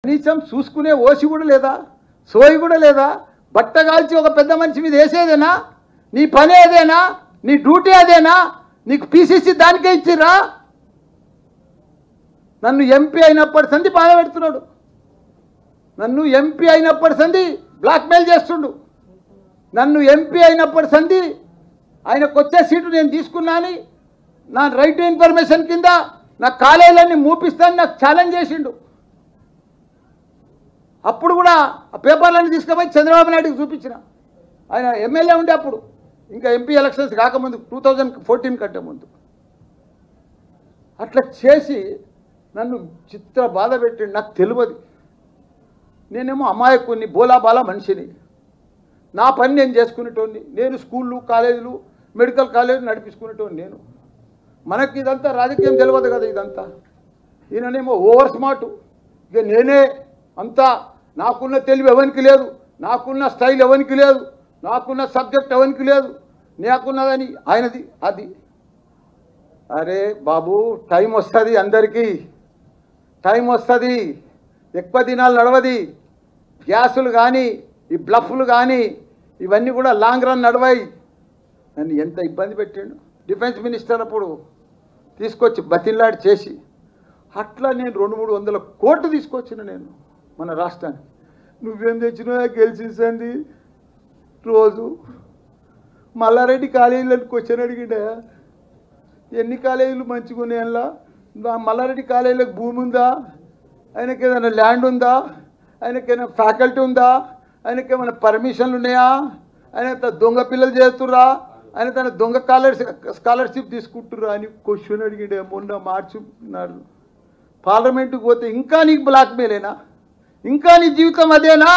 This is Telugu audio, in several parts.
కనీసం చూసుకునే ఓసి కూడా లేదా సోయి కూడా లేదా బట్ట కాల్చి ఒక పెద్ద మనిషి మీద వేసేదేనా నీ పని అదేనా నీ డ్యూటీ అదేనా నీకు పీసీసీ దానికే ఇచ్చిర్రా నన్ను ఎంపీ అయినప్పటి సంది బాధ పెడుతున్నాడు నన్ను ఎంపీ అయినప్పటి సంది బ్లాక్మెయిల్ చేస్తుండు నన్ను ఎంపీ అయినప్పటి సంది ఆయనకు వచ్చే సీటు నేను తీసుకున్నాని నా రైట్ టు ఇన్ఫర్మేషన్ కింద నా కాలేజీలన్నీ మూపిస్తాను నాకు ఛాలెంజ్ చేసిండు అప్పుడు కూడా ఆ పేపర్లన్నీ తీసుకుపోయి చంద్రబాబు నాయుడుకి చూపించిన ఆయన ఎమ్మెల్యే ఉండే అప్పుడు ఇంకా ఎంపీ ఎలక్షన్స్ కాకముందు టూ థౌజండ్ ఫోర్టీన్ కంటే ముందు అట్లా చేసి నన్ను చిత్ర బాధ పెట్టి నాకు తెలియదు నేనేమో అమాయకుని బోలా బాలా మనిషిని నా పని నేను చేసుకునేటోడిని నేను స్కూళ్ళు కాలేజీలు మెడికల్ కాలేజీలు నడిపించుకునేటోడిని నేను మనకి ఇదంతా రాజకీయం తెలియదు కదా ఇదంతా ఈయననేమో ఓవర్ స్మార్ట్ ఇక నేనే అంతా నాకున్న తెలివి ఎవరికి లేదు నాకున్న స్టైల్ ఎవరికి లేదు నాకున్న సబ్జెక్ట్ ఎవరికి లేదు నాకున్నదని ఆయనది అది అరే బాబు టైం వస్తుంది అందరికీ టైం వస్తుంది ఎక్కువ దినాలు నడవది గ్యాసులు కానీ ఈ బ్లఫ్లు కానీ ఇవన్నీ కూడా లాంగ్ రన్ నడవాయి నన్ను ఎంత ఇబ్బంది పెట్టాడు డిఫెన్స్ మినిస్టర్ అప్పుడు తీసుకొచ్చి బతిల్లాడి చేసి అట్లా నేను రెండు మూడు వందల కోట్లు తీసుకొచ్చిన నేను మన రాష్ట్రానికి నువ్వేం తెచ్చినా గెలిచింది రోజు మల్లారెడ్డి కాలేజీలకు క్వశ్చన్ అడిగిండా ఎన్ని కాలేజీలు మంచిగా ఉన్నాయల్లా నా మల్లారెడ్డి కాలేజీలకు భూమి ఉందా ఆయనకి ఏదైనా ల్యాండ్ ఉందా ఆయనకి ఏమైనా ఫ్యాకల్టీ ఉందా ఆయనకి ఏమైనా పర్మిషన్లు ఉన్నాయా ఆయన త- దొంగ పిల్లలు చేస్తుర్రా ఆయన తన దొంగ స్కాలర్షిప్ స్కాలర్షిప్ తీసుకుంటుర్రా అని క్వశ్చన్ అడిగిండే మొన్న మార్చి నాడు పార్లమెంటుకు పోతే ఇంకా నీకు బ్లాక్మెయిలేనా ఇంకా నీ జీవితం అదేనా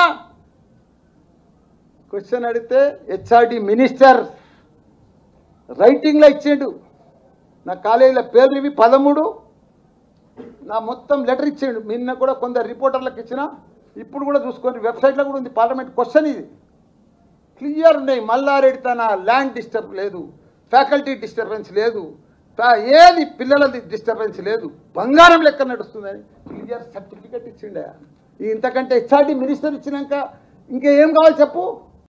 క్వశ్చన్ అడిగితే హెచ్ఆర్డి మినిస్టర్ రైటింగ్లో ఇచ్చిండు నా కాలేజీల పేర్లు ఇవి పదమూడు నా మొత్తం లెటర్ ఇచ్చిండు నిన్న కూడా కొందరు రిపోర్టర్లకు ఇచ్చిన ఇప్పుడు కూడా చూసుకోండి వెబ్సైట్లో కూడా ఉంది పార్లమెంట్ క్వశ్చన్ ఇది క్లియర్ ఉన్నాయి మల్లారెడ్డి తన ల్యాండ్ డిస్టర్బ్ లేదు ఫ్యాకల్టీ డిస్టర్బెన్స్ లేదు ఫ్యా- ఏది పిల్లలది డిస్టర్బెన్స్ లేదు బంగారం లెక్క నడుస్తుందని క్లియర్ సర్టిఫికెట్ ఇచ్చిండే ఇంతకంటే హెచ్ఆర్డి మినిస్టర్ ఇచ్చినాక ఇంకా ఏం కావాలి చెప్పు